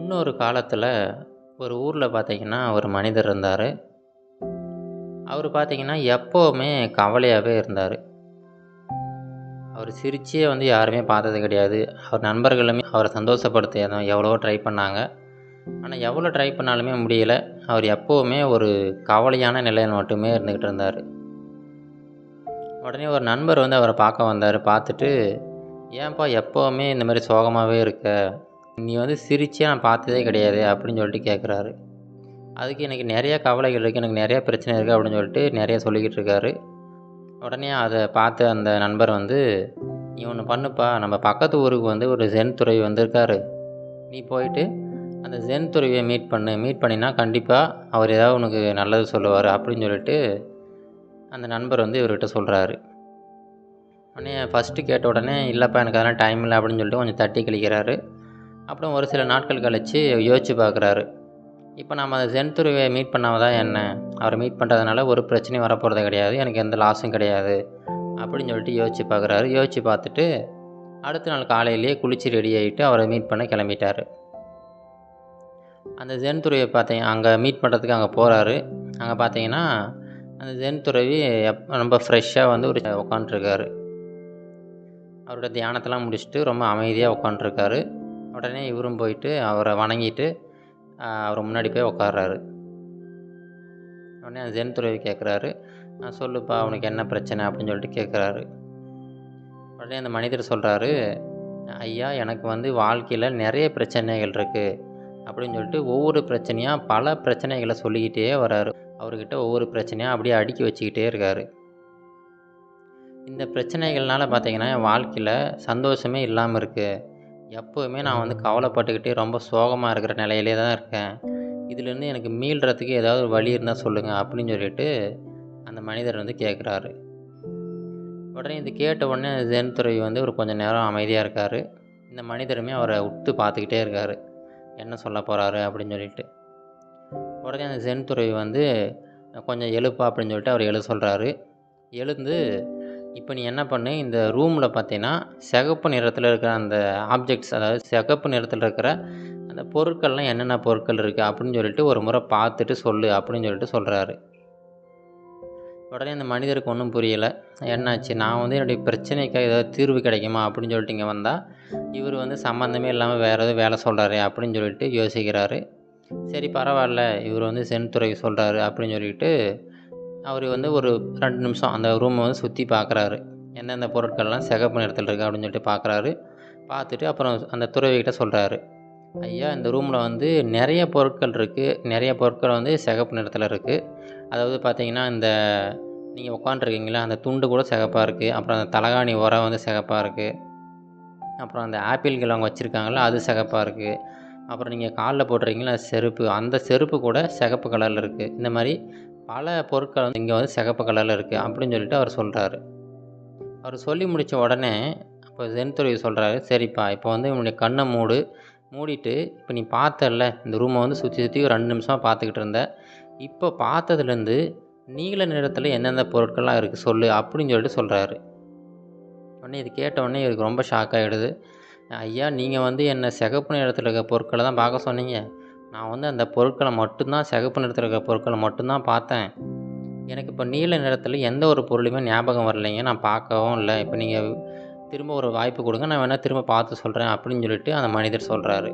முன்னொரு காலத்தில் ஒரு ஊரில் பார்த்தீங்கன்னா ஒரு மனிதர் இருந்தார் அவர் பார்த்தீங்கன்னா எப்போவுமே கவலையாகவே இருந்தார் அவர் சிரிச்சே வந்து யாருமே பார்த்தது கிடையாது அவர் நண்பர்களுமே அவரை சந்தோஷப்படுத்த எவ்வளவோ ட்ரை பண்ணாங்க ஆனால் எவ்வளோ ட்ரை பண்ணாலுமே முடியல அவர் எப்போவுமே ஒரு கவலையான நிலையில் மட்டுமே இருந்துக்கிட்டு இருந்தார் உடனே ஒரு நண்பர் வந்து அவரை பார்க்க வந்தார் பார்த்துட்டு ஏன்பா எப்போவுமே இந்த மாதிரி சோகமாகவே இருக்க நீ வந்து சிரிச்சே நான் பார்த்ததே கிடையாது அப்படின்னு சொல்லிட்டு கேட்குறாரு அதுக்கு எனக்கு நிறைய கவலைகள் இருக்குது எனக்கு நிறைய பிரச்சனை இருக்குது அப்படின்னு சொல்லிட்டு நிறைய சொல்லிக்கிட்டு இருக்காரு உடனே அதை பார்த்த அந்த நண்பர் வந்து நீ ஒன்று பண்ணுப்பா நம்ம பக்கத்து ஊருக்கு வந்து ஒரு ஜென் துறவி வந்திருக்காரு நீ போயிட்டு அந்த ஜென் துறவியை மீட் பண்ணு மீட் பண்ணினா கண்டிப்பாக அவர் ஏதாவது உனக்கு நல்லது சொல்லுவார் அப்படின்னு சொல்லிட்டு அந்த நண்பர் வந்து இவர்கிட்ட சொல்கிறாரு உடனே ஃபஸ்ட்டு கேட்ட உடனே இல்லைப்பா எனக்கு அதெல்லாம் டைம் இல்லை அப்படின்னு சொல்லிட்டு கொஞ்சம் தட்டி கழிக்கிறாரு அப்புறம் ஒரு சில நாட்கள் கழித்து யோசித்து பார்க்குறாரு இப்போ நம்ம அந்த ஜென் துருவியை மீட் பண்ணாமல் தான் என்ன அவரை மீட் பண்ணுறதுனால ஒரு பிரச்சனையும் வரப்போகிறது கிடையாது எனக்கு எந்த லாஸும் கிடையாது அப்படின்னு சொல்லிட்டு யோசித்து பார்க்குறாரு யோசித்து பார்த்துட்டு அடுத்த நாள் காலையிலேயே குளிச்சு ரெடி ஆகிட்டு அவரை மீட் பண்ண கிளம்பிட்டார் அந்த ஜென் துறவியை பார்த்தீங்க அங்கே மீட் பண்ணுறதுக்கு அங்கே போகிறாரு அங்கே பார்த்தீங்கன்னா அந்த ஜென் துறவி எப் ரொம்ப ஃப்ரெஷ்ஷாக வந்து ஒரு உட்காண்ட்ருக்காரு அவரோட தியானத்தெல்லாம் முடிச்சுட்டு ரொம்ப அமைதியாக உட்காண்ட்ருக்காரு உடனே இவரும் போயிட்டு அவரை வணங்கிட்டு அவர் முன்னாடி போய் உட்கார்றாரு உடனே அந்த ஜென் துறவி கேட்குறாரு சொல்லுப்பா உனக்கு என்ன பிரச்சனை அப்படின்னு சொல்லிட்டு கேட்குறாரு உடனே அந்த மனிதர் சொல்கிறாரு ஐயா எனக்கு வந்து வாழ்க்கையில் நிறைய பிரச்சனைகள் இருக்குது அப்படின்னு சொல்லிட்டு ஒவ்வொரு பிரச்சனையாக பல பிரச்சனைகளை சொல்லிக்கிட்டே வராரு அவர்கிட்ட ஒவ்வொரு பிரச்சனையாக அப்படியே அடுக்கி வச்சுக்கிட்டே இருக்கார் இந்த பிரச்சனைகள்னால பார்த்தீங்கன்னா என் வாழ்க்கையில் சந்தோஷமே இல்லாமல் இருக்குது எப்போவுமே நான் வந்து கவலைப்பட்டுக்கிட்டே ரொம்ப சோகமாக இருக்கிற நிலையிலே தான் இருக்கேன் இதுலேருந்து எனக்கு மீள்றதுக்கு ஏதாவது ஒரு வழி இருந்தால் சொல்லுங்கள் அப்படின்னு சொல்லிட்டு அந்த மனிதர் வந்து கேட்குறாரு உடனே இது கேட்ட உடனே ஜென் துறவி வந்து ஒரு கொஞ்சம் நேரம் அமைதியாக இருக்கார் இந்த மனிதருமே அவரை விட்டு பார்த்துக்கிட்டே இருக்கார் என்ன சொல்ல போகிறாரு அப்படின்னு சொல்லிட்டு உடனே அந்த ஜென் துறவி வந்து கொஞ்சம் எழுப்பா அப்படின்னு சொல்லிட்டு அவர் எழுத சொல்கிறாரு எழுந்து இப்போ நீ என்ன பண்ணு இந்த ரூமில் பார்த்தீங்கன்னா சிகப்பு நிறத்தில் இருக்கிற அந்த ஆப்ஜெக்ட்ஸ் அதாவது சிகப்பு நிறத்தில் இருக்கிற அந்த பொருட்கள்லாம் என்னென்ன பொருட்கள் இருக்குது அப்படின்னு சொல்லிட்டு ஒரு முறை பார்த்துட்டு சொல்லு அப்படின்னு சொல்லிட்டு சொல்கிறாரு உடனே அந்த மனிதருக்கு ஒன்றும் புரியலை என்னாச்சு நான் வந்து என்னுடைய பிரச்சனைக்கு ஏதாவது தீர்வு கிடைக்குமா அப்படின்னு சொல்லிட்டு இங்கே வந்தால் இவர் வந்து சம்மந்தமே இல்லாமல் வேறு எதுவும் வேலை சொல்கிறாரு அப்படின்னு சொல்லிட்டு யோசிக்கிறாரு சரி பரவாயில்ல இவர் வந்து சென்துறை சொல்கிறாரு அப்படின்னு சொல்லிட்டு அவர் வந்து ஒரு ரெண்டு நிமிஷம் அந்த ரூமை வந்து சுற்றி பார்க்குறாரு எந்தெந்த பொருட்கள்லாம் சிகப்பு நிறத்தில் இருக்குது அப்படின்னு சொல்லிட்டு பார்க்குறாரு பார்த்துட்டு அப்புறம் அந்த துறவிகிட்ட சொல்கிறாரு ஐயா இந்த ரூமில் வந்து நிறைய பொருட்கள் இருக்குது நிறைய பொருட்கள் வந்து சிகப்பு நிறத்தில் இருக்குது அதாவது பார்த்தீங்கன்னா இந்த நீங்கள் உட்காண்ட்ருக்கீங்களா அந்த துண்டு கூட சிகப்பாக இருக்குது அப்புறம் அந்த தலகாணி உரம் வந்து சிகப்பாக இருக்குது அப்புறம் அந்த ஆப்பிள்கள் அவங்க வச்சுருக்காங்களா அது சிகப்பாக இருக்குது அப்புறம் நீங்கள் காலில் போட்டுறீங்களா செருப்பு அந்த செருப்பு கூட சிகப்பு கலரில் இருக்குது இந்த மாதிரி பல பொருட்கள் வந்து இங்கே வந்து சிகப்பு கலரில் இருக்குது அப்படின்னு சொல்லிட்டு அவர் சொல்கிறாரு அவர் சொல்லி முடித்த உடனே அப்போ ஜென்துறவி சொல்கிறாரு சரிப்பா இப்போ வந்து உன்னுடைய கண்ணை மூடு மூடிட்டு இப்போ நீ பார்த்தல இந்த ரூமை வந்து சுற்றி சுற்றி ஒரு ரெண்டு நிமிஷமாக பார்த்துக்கிட்டு இருந்த இப்போ பார்த்ததுலேருந்து நீல நிறத்தில் எந்தெந்த பொருட்கள்லாம் இருக்குது சொல்லு அப்படின்னு சொல்லிட்டு சொல்கிறாரு உடனே இது கேட்ட உடனே இவருக்கு ரொம்ப ஷாக் ஆகிடுது ஐயா நீங்கள் வந்து என்னை சிகப்பு நிறத்தில் இருக்க பொருட்களை தான் பார்க்க சொன்னீங்க நான் வந்து அந்த பொருட்களை மட்டும்தான் சிகப்பு நிறத்தில் இருக்க பொருட்களை மட்டும்தான் பார்த்தேன் எனக்கு இப்போ நீல நிறத்தில் எந்த ஒரு பொருளுமே ஞாபகம் வரலைங்க நான் பார்க்கவும் இல்லை இப்போ நீங்கள் திரும்ப ஒரு வாய்ப்பு கொடுங்க நான் வேணால் திரும்ப பார்த்து சொல்கிறேன் அப்படின்னு சொல்லிட்டு அந்த மனிதர் சொல்கிறாரு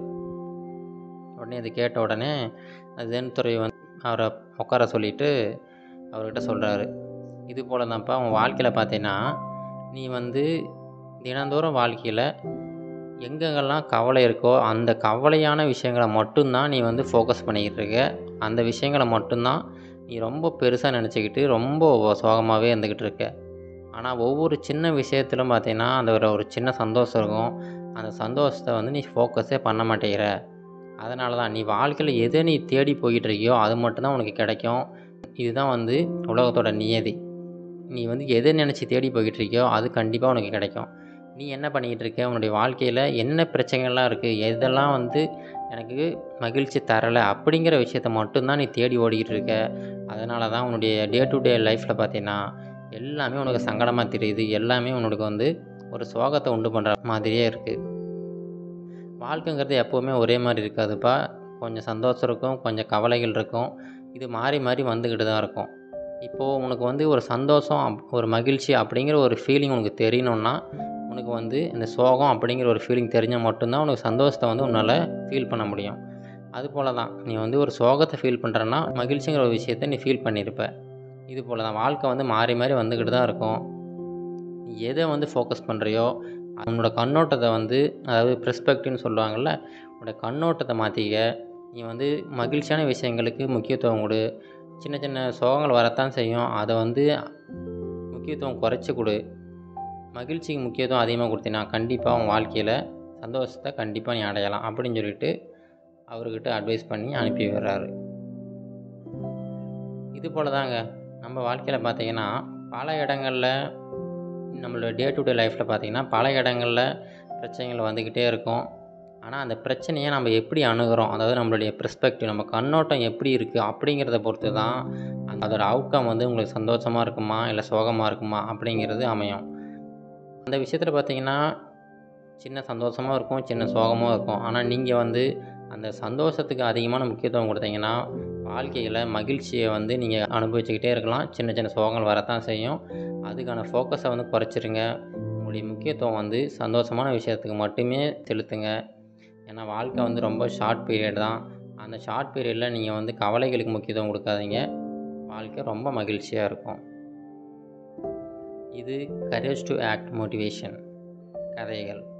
உடனே இது கேட்ட உடனே ஜென் துறை வந்து அவரை உட்கார சொல்லிவிட்டு அவர்கிட்ட சொல்கிறாரு இது போல் தான்ப்பா உன் வாழ்க்கையில் பார்த்தீங்கன்னா நீ வந்து தினந்தோறும் வாழ்க்கையில் எங்கெங்கெல்லாம் கவலை இருக்கோ அந்த கவலையான விஷயங்களை மட்டும்தான் நீ வந்து ஃபோக்கஸ் பண்ணிக்கிட்டு இருக்க அந்த விஷயங்களை மட்டும்தான் நீ ரொம்ப பெருசாக நினச்சிக்கிட்டு ரொம்ப சோகமாகவே இருந்துக்கிட்டு இருக்க ஆனால் ஒவ்வொரு சின்ன விஷயத்திலும் பார்த்தீங்கன்னா அந்த ஒரு ஒரு சின்ன சந்தோஷம் இருக்கும் அந்த சந்தோஷத்தை வந்து நீ ஃபோக்கஸே பண்ண மாட்டேங்கிற அதனால தான் நீ வாழ்க்கையில் எதை நீ தேடி போய்கிட்டு இருக்கியோ அது மட்டும்தான் உனக்கு கிடைக்கும் இதுதான் வந்து உலகத்தோட நியதி நீ வந்து எதை நினச்சி தேடி போய்கிட்டு இருக்கியோ அது கண்டிப்பாக உனக்கு கிடைக்கும் நீ என்ன பண்ணிக்கிட்டு இருக்க உன்னுடைய வாழ்க்கையில் என்ன பிரச்சனைகள்லாம் இருக்குது எதெல்லாம் வந்து எனக்கு மகிழ்ச்சி தரலை அப்படிங்கிற விஷயத்த மட்டும்தான் நீ தேடி ஓடிக்கிட்டு இருக்க அதனால தான் உன்னுடைய டே டு டே லைஃப்பில் பார்த்தீங்கன்னா எல்லாமே உனக்கு சங்கடமாக தெரியுது எல்லாமே உனக்கு வந்து ஒரு சோகத்தை உண்டு பண்ணுற மாதிரியே இருக்குது வாழ்க்கைங்கிறது எப்போவுமே ஒரே மாதிரி இருக்காதுப்பா கொஞ்சம் சந்தோஷம் இருக்கும் கொஞ்சம் கவலைகள் இருக்கும் இது மாறி மாறி வந்துக்கிட்டு தான் இருக்கும் இப்போது உனக்கு வந்து ஒரு சந்தோஷம் அப் ஒரு மகிழ்ச்சி அப்படிங்கிற ஒரு ஃபீலிங் உனக்கு தெரியணுன்னா உனக்கு வந்து இந்த சோகம் அப்படிங்கிற ஒரு ஃபீலிங் தெரிஞ்சால் மட்டும்தான் உனக்கு சந்தோஷத்தை வந்து உன்னால் ஃபீல் பண்ண முடியும் அது போல தான் நீ வந்து ஒரு சோகத்தை ஃபீல் பண்ணுறன்னா மகிழ்ச்சிங்கிற ஒரு விஷயத்த நீ ஃபீல் பண்ணியிருப்ப இது போல் தான் வாழ்க்கை வந்து மாறி மாறி வந்துக்கிட்டு தான் இருக்கும் நீ எதை வந்து ஃபோக்கஸ் பண்ணுறியோ உன்னோட கண்ணோட்டத்தை வந்து அதாவது பெர்ஸ்பெக்டிவ்னு சொல்லுவாங்கள்ல உன்னோட கண்ணோட்டத்தை மாற்றிக்க நீ வந்து மகிழ்ச்சியான விஷயங்களுக்கு முக்கியத்துவம் கொடு சின்ன சின்ன சோகங்கள் வரத்தான் செய்யும் அதை வந்து முக்கியத்துவம் குறைச்சி கொடு மகிழ்ச்சிக்கு முக்கியத்துவம் அதிகமாக கொடுத்தினா கண்டிப்பாக உன் வாழ்க்கையில் சந்தோஷத்தை கண்டிப்பாக நீ அடையலாம் அப்படின்னு சொல்லிட்டு அவர்கிட்ட அட்வைஸ் பண்ணி அனுப்பி விடுறாரு இது போல் தாங்க நம்ம வாழ்க்கையில் பார்த்திங்கன்னா பல இடங்களில் நம்மளோட டே டு டே லைஃப்பில் பார்த்திங்கன்னா பல இடங்களில் பிரச்சனைகள் வந்துக்கிட்டே இருக்கும் ஆனால் அந்த பிரச்சனையை நம்ம எப்படி அணுகிறோம் அதாவது நம்மளுடைய பெர்ஸ்பெக்டிவ் நம்ம கண்ணோட்டம் எப்படி இருக்குது அப்படிங்கிறத பொறுத்து தான் அதோட அவுட்கம் வந்து உங்களுக்கு சந்தோஷமாக இருக்குமா இல்லை சோகமாக இருக்குமா அப்படிங்கிறது அமையும் அந்த விஷயத்தில் பார்த்திங்கன்னா சின்ன சந்தோஷமாக இருக்கும் சின்ன சோகமாக இருக்கும் ஆனால் நீங்கள் வந்து அந்த சந்தோஷத்துக்கு அதிகமான முக்கியத்துவம் கொடுத்தீங்கன்னா வாழ்க்கையில் மகிழ்ச்சியை வந்து நீங்கள் அனுபவிச்சுக்கிட்டே இருக்கலாம் சின்ன சின்ன சோகங்கள் வரத்தான் செய்யும் அதுக்கான ஃபோக்கஸை வந்து குறைச்சிருங்க உங்களுடைய முக்கியத்துவம் வந்து சந்தோஷமான விஷயத்துக்கு மட்டுமே செலுத்துங்க ஏன்னா வாழ்க்கை வந்து ரொம்ப ஷார்ட் பீரியட் தான் அந்த ஷார்ட் பீரியடில் நீங்கள் வந்து கவலைகளுக்கு முக்கியத்துவம் கொடுக்காதீங்க வாழ்க்கை ரொம்ப மகிழ்ச்சியாக இருக்கும் இது கரேஜ் டு ஆக்ட் மோட்டிவேஷன் கதைகள்